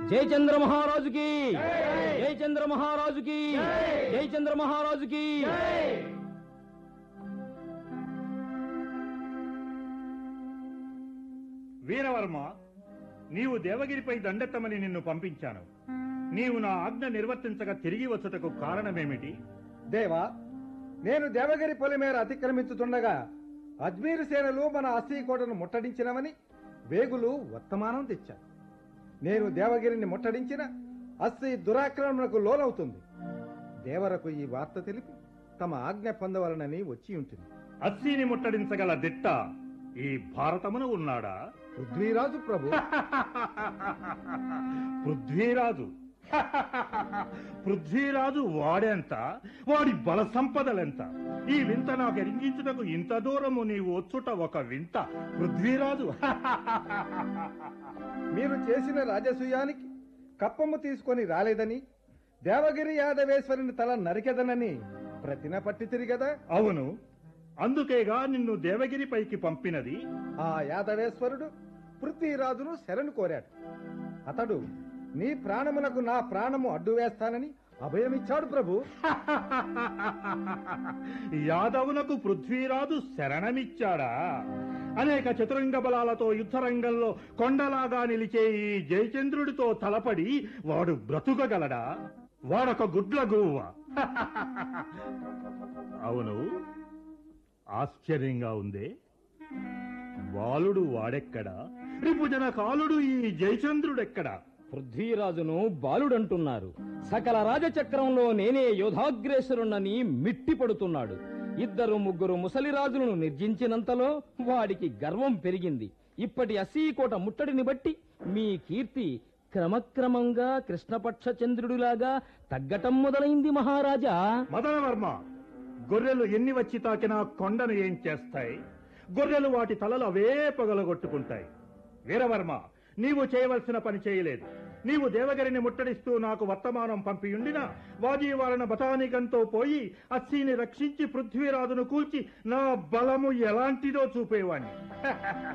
జయచంద్ర మహారాజుకి జయచంద్ర మహారాజుకి జయచంద్ర మహారాజుకి వీరవర్మ నీవు దేవగిరిపై దండెత్తమని నిన్ను పంపించాను నీవు నా ఆజ్ఞ నిర్వర్తించక తిరిగి వచ్చుటకు కారణమేమిటి దేవా నేను దేవగిరి పొలిమేర అతిక్రమించుతుండగా అజ్మీర్ సేనలు మన అస్సీకోటను ముట్టడించినవని వేగులు వర్తమానం తెచ్చారు నేను దేవగిరిని ముట్టడించిన అస్సీ దురాక్రమణకు లోనవుతుంది దేవరకు ఈ వార్త తెలిపి తమ ఆజ్ఞ పొందవలనని వచ్చి ఉంటుంది అస్సీని ముట్టడించగల దిట్ట ఈ భారతమున ఉన్నాడా పృథ్వీరాజు ప్రభు పృథ్వీరాజు పృథ్వీరాజు వాడెంత వాడి బల సంపదలెంత ఈ వింత నాకు ఎరింగించుటకు ఇంత దూరము నీవు వచ్చుట ఒక వింత పృథ్వీరాజు మీరు చేసిన రాజసూయానికి కప్పము తీసుకొని రాలేదని దేవగిరి యాదవేశ్వరుని తల నరికెదనని ప్రతిన పట్టి తిరిగదా అవును అందుకేగా నిన్ను దేవగిరిపైకి పంపినది ఆ యాదవేశ్వరుడు పృథ్వీరాజును శరణు కోరాడు అతడు నీ ప్రాణమునకు నా ప్రాణము అడ్డు వేస్తానని అభయమిచ్చాడు ప్రభు యాదవులకు పృథ్వీరాజు శరణమిచ్చాడా అనేక చతురంగ బలాలతో యుద్ధరంగంలో కొండలాగా నిలిచే ఈ జయచంద్రుడితో తలపడి వాడు బ్రతుకగలడా వాడొక గుడ్ల గువ్వ అవును ఆశ్చర్యంగా ఉందే బాలుడు వాడెక్కడా రిపుజన కాలుడు ఈ జయచంద్రుడెక్కడా పృథ్వీరాజును బాలుడంటున్నారు సకల రాజచక్రంలో నేనే యోధాగ్రేసరుణ్ణని మిట్టి పడుతున్నాడు ఇద్దరు ముగ్గురు ముసలిరాజులను నిర్జించినంతలో వాడికి గర్వం పెరిగింది ఇప్పటి అసీకోట ముట్టడిని బట్టి మీ కీర్తి క్రమక్రమంగా కృష్ణపక్ష చంద్రుడిలాగా తగ్గటం మొదలైంది మహారాజా మదనవర్మ గొర్రెలు ఎన్ని వచ్చి తాకినా కొండను ఏం చేస్తాయి గొర్రెలు వాటి తలలు అవే పగలగొట్టుకుంటాయి వీరవర్మ నీవు చేయవలసిన పని చేయలేదు నీవు దేవగిరిని ముట్టడిస్తూ నాకు వర్తమానం పంపియుండినా వాజీవారణ బతానికంతో పోయి అస్సీని రక్షించి పృథ్వీరాజును కూల్చి నా బలము ఎలాంటిదో చూపేవాణ్ణి